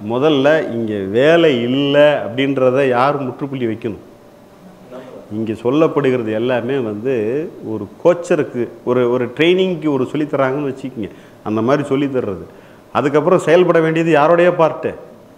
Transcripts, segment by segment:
முதல்ல இங்கே வேலை இல்லை அப்படின்றத யார் முற்றுப்புள்ளி வைக்கணும் இங்கே சொல்லப்படுகிறது எல்லாமே வந்து ஒரு கோச்சருக்கு ஒரு ஒரு ட்ரைனிங்க்கு ஒரு சொல்லித்தராங்கன்னு வச்சுக்கோங்க அந்த மாதிரி சொல்லித் தர்றது அதுக்கப்புறம் செயல்பட வேண்டியது யாரோடைய பார்ட்டு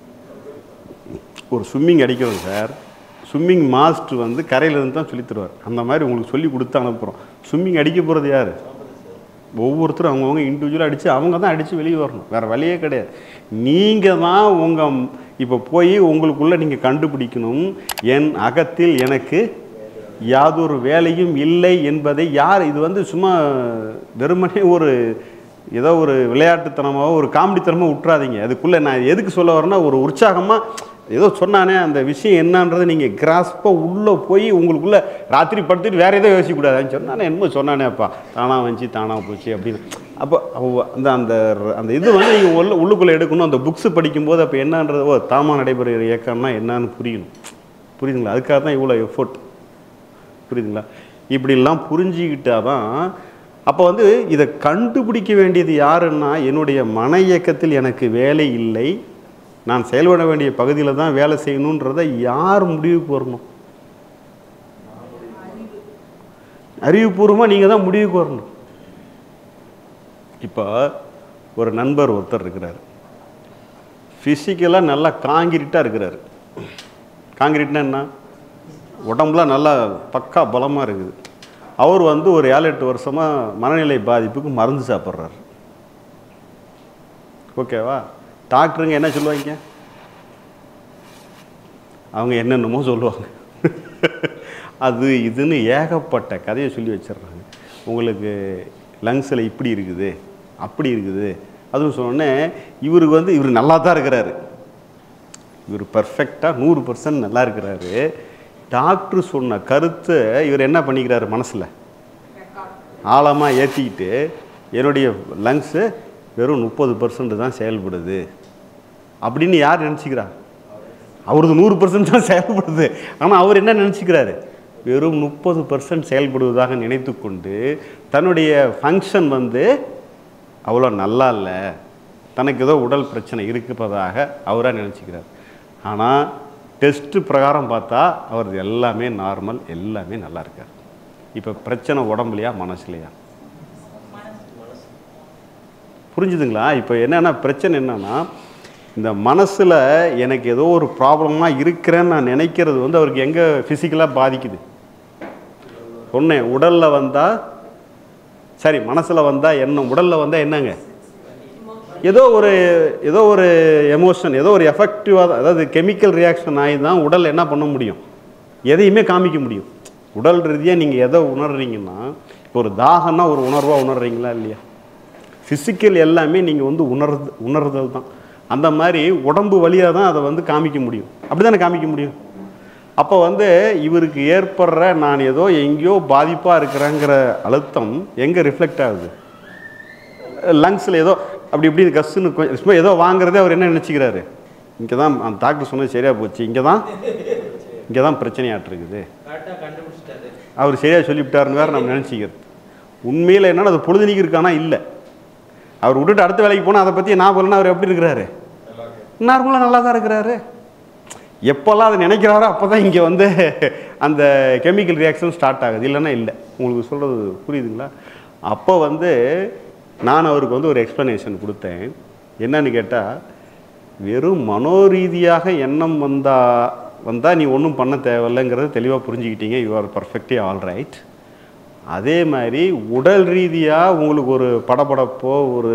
ஒரு ஸ்விம்மிங் அடிக்கிறோம் சார் ஸ்விம்மிங் மாஸ்டர் வந்து கரையில இருந்து தான் சொல்லித் தருவார் அந்த மாதிரி உங்களுக்கு சொல்லி கொடுத்து அனுப்புகிறோம் ஸ்விம்மிங் அடிக்க போகிறது யார் ஒவ்வொருத்தரும் அவங்கவுங்க இண்டிவிஜுவலாக அடித்து அவங்க தான் அடித்து வெளியே வரணும் வேறு வழியே கிடையாது நீங்கள் தான் உங்கள் இப்போ போய் உங்களுக்குள்ளே நீங்கள் கண்டுபிடிக்கணும் என் அகத்தில் எனக்கு யாதொரு வேலையும் இல்லை என்பதை யார் இது வந்து சும்மா வெறுமனே ஒரு ஏதோ ஒரு விளையாட்டுத்தனமாக ஒரு காமெடித்தனமாக விட்டுறாதீங்க அதுக்குள்ளே நான் எதுக்கு சொல்ல வரேன்னா ஒரு உற்சாகமாக ஏதோ சொன்னானே அந்த விஷயம் என்னன்றதை நீங்கள் கிராஸ்பாக உள்ளே போய் உங்களுக்குள்ளே ராத்திரி படுத்துட்டு வேறு ஏதோ யோசிக்கக்கூடாதுன்னு சொன்னானே என்னமோ சொன்னானேப்பா தானாக வந்துச்சு தானாக போச்சு அப்படின்னு அப்போ அவ- அந்த அந்த அந்த இது வந்து நீங்கள் உள்ள உள்ளுக்குள்ளே எடுக்கணும் அந்த புக்ஸு படிக்கும்போது அப்போ என்னன்றது ஓ தாமா நடைபெறுகிற இயக்கம்னா என்னன்னு புரியணும் புரியுதுங்களா அதுக்காக தான் இவ்வளோ எஃபோர்ட் புரியுதுங்களா இப்படிலாம் புரிஞ்சுக்கிட்டா தான் அப்போ வந்து இதை கண்டுபிடிக்க வேண்டியது யாருன்னா என்னுடைய மன இயக்கத்தில் எனக்கு வேலை இல்லை நான் செயல்பட வேண்டிய பகுதியில் தான் வேலை செய்யணுன்றதை யார் முடிவுக்கு வரணும் அறிவுபூர்வமாக நீங்கள் தான் முடிவுக்கு வரணும் இப்போ ஒரு நண்பர் ஒருத்தர் இருக்கிறார் ஃபிசிக்கலாக நல்லா காங்கிரீட்டாக இருக்கிறாரு காங்கிரீட்னா என்ன உடம்புலாம் நல்லா பக்கா பலமாக இருக்குது அவர் வந்து ஒரு ஏழு எட்டு வருஷமாக மனநிலை பாதிப்புக்கு மருந்து சாப்பிட்றாரு ஓகேவா டாக்டருங்க என்ன சொல்லுவாங்க அவங்க என்னென்னமோ சொல்லுவாங்க அது இதுன்னு ஏகப்பட்ட கதையை சொல்லி வச்சிடுறாங்க உங்களுக்கு லங்ஸில் இப்படி இருக்குது அப்படி இருக்குது அதுவும் சொன்னோடனே இவருக்கு வந்து இவர் நல்லா தான் இருக்கிறாரு இவர் பர்ஃபெக்டாக நூறு பர்சன்ட் நல்லா இருக்கிறாரு டாக்டர் சொன்ன கருத்தை இவர் என்ன பண்ணிக்கிறாரு மனசில் ஆழமாக ஏற்றிக்கிட்டு என்னுடைய லங்ஸு வெறும் முப்பது பர்சன்ட் தான் செயல்படுது அப்படின்னு யார் நினச்சிக்கிறா அவரது நூறு பர்சன்ட் தான் செயல்படுது ஆனால் அவர் என்ன நினச்சிக்கிறாரு வெறும் முப்பது பர்சன்ட் செயல்படுவதாக நினைத்து கொண்டு தன்னுடைய ஃபங்க்ஷன் வந்து அவ்வளோ நல்லா இல்லை தனக்கு ஏதோ உடல் பிரச்சனை இருப்பதாக அவராக நினச்சிக்கிறார் ஆனால் டெஸ்ட்டு பிரகாரம் பார்த்தா அவரது எல்லாமே நார்மல் எல்லாமே நல்லா இருக்கார் இப்போ பிரச்சனை உடம்புலையா மனசுலையா புரிஞ்சுதுங்களா இப்போ என்னென்னா பிரச்சனை என்னன்னா இந்த மனசில் எனக்கு ஏதோ ஒரு ப்ராப்ளமாக இருக்கிறேன்னு நான் நினைக்கிறது வந்து அவருக்கு எங்கே ஃபிசிக்கலாக பாதிக்குது சொன்னேன் உடலில் வந்தால் சரி மனசில் வந்தால் என்ன உடலில் வந்தால் என்னங்க ஏதோ ஒரு ஏதோ ஒரு எமோஷன் ஏதோ ஒரு எஃபெக்டிவாக அதாவது கெமிக்கல் ரியாக்ஷன் ஆகி தான் உடல் என்ன பண்ண முடியும் எதையுமே காமிக்க முடியும் உடல் ரீதியாக நீங்கள் எதை உணர்றீங்கன்னா இப்போ ஒரு தாகம்னா ஒரு உணர்வாக உணர்றீங்களா இல்லையா ஃபிசிக்கல் எல்லாமே நீங்கள் வந்து உணர்து உணர்தல் தான் அந்த மாதிரி உடம்பு வழியாக தான் அதை வந்து காமிக்க முடியும் அப்படி தானே காமிக்க முடியும் அப்போ வந்து இவருக்கு ஏற்படுற நான் ஏதோ எங்கேயோ பாதிப்பாக இருக்கிறேங்கிற அழுத்தம் எங்கே ரிஃப்ளெக்ட் ஆகுது லங்ஸில் ஏதோ அப்படி இப்படி கஸ்ஸுன்னு கொஞ்சம் சும்மா ஏதோ வாங்குறதே அவர் என்ன நினச்சிக்கிறாரு இங்கே தான் அந்த டாக்டர் சொன்னது சரியாக போச்சு இங்கே தான் இங்கே தான் பிரச்சனையாட்டு இருக்குது கரெக்டாக கண்டுபிடிச்சிட்டாரு அவர் சரியாக சொல்லிவிட்டாருன்னு வேறு நம்ம நினச்சிக்கிறது உண்மையில் என்னன்னா அது பொழுதுனிக்கு இருக்கானா இல்லை அவர் விட்டுட்டு அடுத்த வேலைக்கு போனால் அதை பற்றி நான் போலன்னா அவர் எப்படி இருக்கிறாரு நார்மலாக நல்லா தான் இருக்கிறாரு எப்போல்லாம் அதை நினைக்கிறாரோ அப்போ தான் இங்கே வந்து அந்த கெமிக்கல் ரியாக்ஷன் ஸ்டார்ட் ஆகுது இல்லைன்னா இல்லை உங்களுக்கு சொல்கிறது புரியுதுங்களா அப்போ வந்து நான் அவருக்கு வந்து ஒரு எக்ஸ்ப்ளனேஷன் கொடுத்தேன் என்னன்னு கேட்டால் வெறும் மனோரீதியாக எண்ணம் வந்தா வந்தால் நீ ஒன்றும் பண்ண தேவையில்லைங்கிறத தெளிவாக புரிஞ்சுக்கிட்டீங்க you are perfectly all right அதே மாதிரி உடல் ரீதியாக உங்களுக்கு ஒரு படபடப்போ ஒரு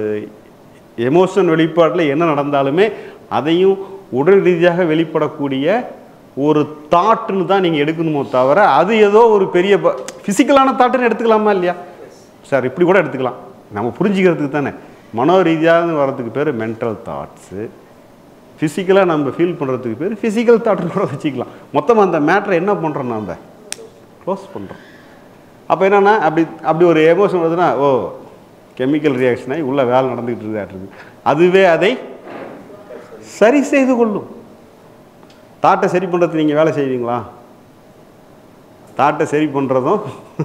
எமோஷன் வெளிப்பாட்டில் என்ன நடந்தாலுமே அதையும் உடல் ரீதியாக வெளிப்படக்கூடிய ஒரு தாட்டுன்னு தான் நீங்கள் எடுக்கணுமோ தவிர அது ஏதோ ஒரு பெரிய ஃபிசிக்கலான தாட்டுன்னு எடுத்துக்கலாமா இல்லையா சார் இப்படி கூட எடுத்துக்கலாம் நம்ம புரிஞ்சுக்கிறதுக்கு தானே மனோ ரீதியாக வர்றதுக்கு பேர் மென்டல் தாட்ஸு ஃபிசிக்கலாக நம்ம ஃபீல் பண்ணுறதுக்கு பேர் ஃபிசிக்கல் தாட்னு கூட வச்சுக்கலாம் மொத்தமாக அந்த மேட்ரை என்ன பண்ணுறோம் நம்ம க்ளோஸ் பண்ணுறோம் அப்போ என்னென்னா அப்படி அப்படி ஒரு எமோஷன் வருதுன்னா ஓ கெமிக்கல் ரியாக்ஷன் ஆகி உள்ள வேலை நடந்துக்கிட்டு இருக்காட்டு அதுவே அதை சரி செய்து கொள்ளும் தாட்டை சரி பண்ணுறதுக்கு நீங்கள் வேலை செய்வீங்களா தாட்டை சரி பண்ணுறதும்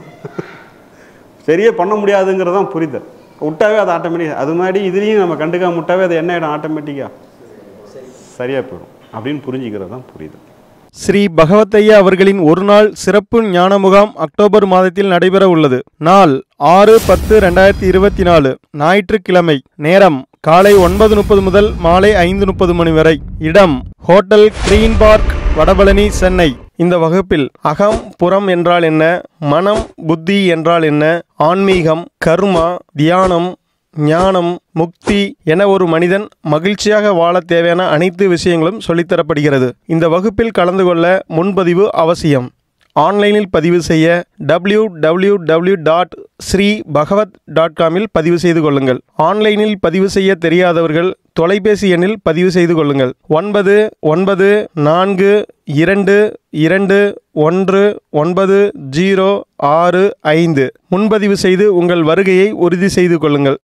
சரியே பண்ண முடியாதுங்கிறதும் புரிதல் விட்டாவே அது ஆட்டோமேட்டிக் அது மாதிரி இதுலேயும் நம்ம கண்டுக்காம விட்டாவே அது என்ன ஆகிடும் ஆட்டோமேட்டிக்காக சரியாக போயிடும் அப்படின்னு புரிஞ்சுக்கிறது தான் புரியுது ஸ்ரீ பகவத்தையா அவர்களின் ஒரு நாள் சிறப்பு ஞான முகாம் அக்டோபர் மாதத்தில் நடைபெற உள்ளது நாள் ஆறு பத்து ரெண்டாயிரத்தி இருபத்தி நாலு ஞாயிற்றுக்கிழமை நேரம் காலை ஒன்பது முப்பது முதல் மாலை ஐந்து முப்பது மணி வரை இடம் hotel green park Vadapalani Chennai இந்த வகுப்பில் அகம் புறம் என்றால் என்ன மனம் புத்தி என்றால் என்ன ஆன்மீகம் கர்மா தியானம் ஞானம் முக்தி என ஒரு மனிதன் மகிழ்ச்சியாக வாழ தேவையான அனைத்து விஷயங்களும் சொல்லித்தரப்படுகிறது இந்த வகுப்பில் கலந்து கொள்ள முன்பதிவு அவசியம் ஆன்லைனில் பதிவு செய்ய W W W dot Sri Bhagavat dot காமில் பதிவு செய்து கொள்ளுங்கள் ஆன்லைனில் பதிவு செய்ய தெரியாதவர்கள் தொலைபேசி எண்ணில் பதிவு செய்து கொள்ளுங்கள் ஒன்பது ஒன்பது நான்கு இரண்டு இரண்டு ஒன்று ஒன்பது ஜீரோ ஆறு ஐந்து முன்பதிவு செய்து உங்கள் வருகையை உறுதி செய்து கொள்ளுங்கள்